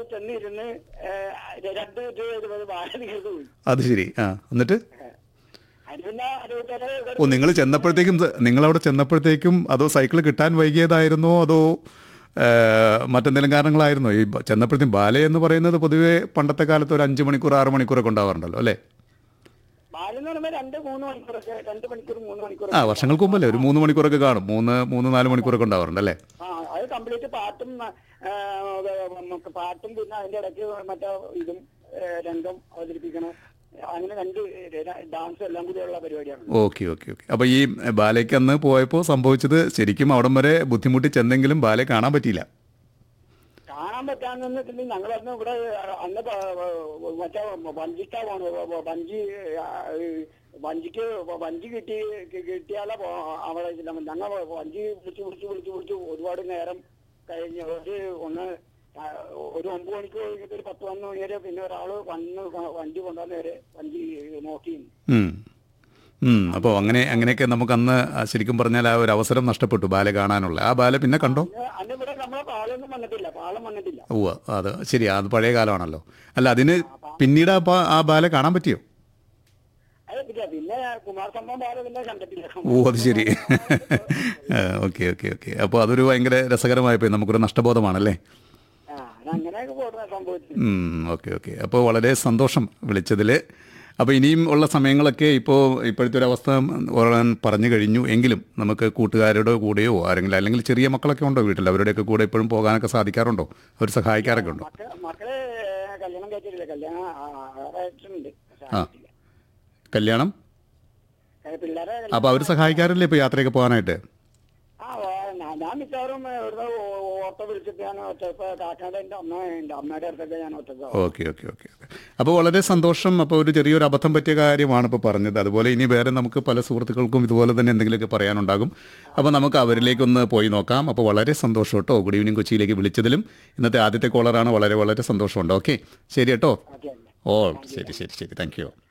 ചെന്നിരുന്ന് ഏഹ്, രണ്ട് ഇത് വാഴ നീർന്നു പോയി അത് ശരി ആ എന്നിട്ട് അത് പിന്നെ അറുപത്തേരെ ഓ നിങ്ങൾ ചെന്നപ്പോഴത്തേക്കും നിങ്ങൾ അവിടെ ചെന്നപ്പോഴത്തേക്കും അതോ സൈക്കിൾ കിട്ടാൻ വൈകിയതായിരുന്നോ അതോ ആ, മറ്റെന്തെങ്കിലും കാരണങ്ങളായിരുന്നോ ഈ ബ- ചെന്നപ്പോഴത്തേക്കും ബാലെ എന്ന് പറയുന്നത് പൊതുവേ പണ്ടത്തെ കാലത്ത് ഒരു അഞ്ച് മണിക്കൂർ ആറ് മണിക്കൂറൊക്കെ ഉണ്ടാവാറുണ്ടല്ലോ അല്ലേ ബാലെന്ന് പറയുമ്പോൾ രണ്ട് മൂന്ന് മണിക്കൂറൊക്കെ രണ്ട് മണിക്കൂർ മൂന്ന് മണിക്കൂർ ആ വർഷങ്ങൾക്ക് മുമ്പല്ലേ ഒരു മൂന്ന് മണിക്കൂറൊക്കെ കാണും മൂന്ന് മൂന്ന് നാല് മണിക്കൂറൊക്കെ ഉണ്ടാവാറുണ്ട് അല്ലേ ആ അത് കംപ്ലീറ്റ് പാട്ടും ആ, നമുക്ക് പാട്ടും പിന്നെ അതിന്റെ ഇടയ്ക്ക് മറ്റേ ഇതും ഏ, രംഗം അവതരിപ്പിക്കണം അങ്ങനെ രണ്ട് ഡാൻസ് എല്ലാം കൂടിയുള്ള പരിപാടിയാണ് ഓക്കെ ഓക്കെ ഓക്കെ അപ്പോൾ ഈ ബാലയ്ക്ക് അന്ന് പോയപ്പോൾ സംഭവിച്ചത് ശരിക്കും അവിടം വരെ ബുദ്ധിമുട്ടി ചെന്നെങ്കിലും ബാലെ കാണാൻ പറ്റിയില്ല കാണാൻ പറ്റാന്ന് ഞങ്ങൾ അന്ന് ഇവിടെ അന്ന് പ- മറ്റേ വഞ്ചിക്കാ പോണു വഞ്ചി ആ, വഞ്ചിക്ക് വഞ്ചി കിട്ടി കിട്ടിയാലേ പോ- അവിടെ ചെല്ലാൻ പറ്റൂ. ഞങ്ങൾ വഞ്ചി വിളിച്ച് വിളിച്ച് വിളിച്ച് വിളിച്ച് ഒരുപാട് നേരം കഴിഞ്ഞ് ഒരു ഒന്ന് ആ, ഒരു ഒമ്പത് മണിക്ക് കഴിഞ്ഞിട്ട് ഒരു പത്ത് പതിനൊന്ന് മണി വരെ പിന്നെ ഒരാള് വന്ന് ക- വണ്ടി കൊണ്ടുവന്ന് വരെ വഞ്ചി നോക്കി ഉം. ഉം. അപ്പോൾ അങ്ങനെ അങ്ങനെയൊക്കെ നമുക്ക് അന്ന് ശരിക്കും പറഞ്ഞാൽ ആ ഒരു അവസരം നഷ്ടപ്പെട്ടു ബാലെ കാണാനുള്ള ആ ബാല പിന്നെ കണ്ടോ അന്ന് അന്ന് ഇവിടെ നമ്മളെ പാലൊന്നും വന്നിട്ടില്ല പാലം വന്നിട്ടില്ല ഉവ്വ അത് ശരി അത് പഴയ കാലമാണല്ലോ അല്ല അതിന് പിന്നീട് ആ പാ- ആ ബാല കാണാൻ പറ്റിയോ അത് പിന്നെ പിന്നെ കുമാർ സംഭവം പാലം പിന്നെ കണ്ടിട്ടില്ല ഓ അത് ശരി ഓക്കെ ഓക്കെ ഓക്കെ അപ്പോൾ അതൊരു ഭയങ്കര രസകരമായിപ്പോയി നമുക്കൊരു നഷ്ടബോധമാണല്ലേ ആ അങ്ങനെയൊക്കെ പോടുന്ന സംഭവിച്ചു ഓക്കെ ഓക്കെ അപ്പോൾ വളരെ സന്തോഷം വിളിച്ചതിൽ അപ്പോൾ ഇനിയും ഉള്ള സമയങ്ങളൊക്കെ ഇപ്പോൾ ഇപ്പോഴത്തെ ഒരു അവസ്ഥ ഒരാൻ പറഞ്ഞു കഴിഞ്ഞു എങ്കിലും നമുക്ക് കൂട്ടുകാരുടെ കൂടെയോ ആരെങ്കിലും അല്ലെങ്കിൽ ചെറിയ മക്കളൊക്കെ ഉണ്ടോ വീട്ടിൽ അവരുടെയൊക്കെ കൂടെ ഇപ്പോഴും പോകാനൊക്കെ സാധിക്കാറുണ്ടോ അവർ സഹായിക്കാറൊക്കെ ഉണ്ടോ മക്ക മക്കള് കല്യാണം കഴിച്ചിട്ടില്ല കല്യാണം ആയിട്ടുണ്ട് പക്ഷെ ആ. ആയിട്ടില്ല. കല്യാണം ഏ, പിള്ളേരെ കല്യാണം- അപ്പോൾ അവർ സഹായിക്കാറില്ലേ ഇപ്പോൾ യാത്രയൊക്കെ പോകാനായിട്ട് ആ ഓ, ഞാൻ- ഞാൻ മിക്കവാറും ഇവിടുന്ന് ഓ- ഓട്ടോ വിളിച്ചിട്ട് ഞാൻ ഒറ്റ ഇപ്പൊ കാക്കാന്റെ എന്റെ അമ്മ എന്റെ അമ്മയുടെ അടുത്തൊക്കെ ഞാൻ ഒറ്റ ഓക്കെ ഓക്കെ ഓക്കെ അപ്പോൾ വളരെ സന്തോഷം അപ്പോൾ ഒരു ചെറിയൊരു അബദ്ധം പറ്റിയ കാര്യമാണ് ഇപ്പോൾ പറഞ്ഞത് അതുപോലെ ഇനി വേറെ നമുക്ക് പല സുഹൃത്തുക്കൾക്കും ഇതുപോലെ തന്നെ എന്തെങ്കിലുമൊക്കെ പറയാനുണ്ടാകും അപ്പോൾ നമുക്ക് അവരിലേക്കൊന്ന് പോയി നോക്കാം അപ്പോൾ വളരെ സന്തോഷം കേട്ടോ ഗുഡ് ഈവനിങ് കൊച്ചിയിലേക്ക് വിളിച്ചതിലും ഇന്നത്തെ ആദ്യത്തെ കോളറാണ് വളരെ വളരെ സന്തോഷമുണ്ട് ഓക്കെ ശരി കേട്ടോ ഓക്കെ ഓ ശരി ശരി ശരി താങ്ക് യു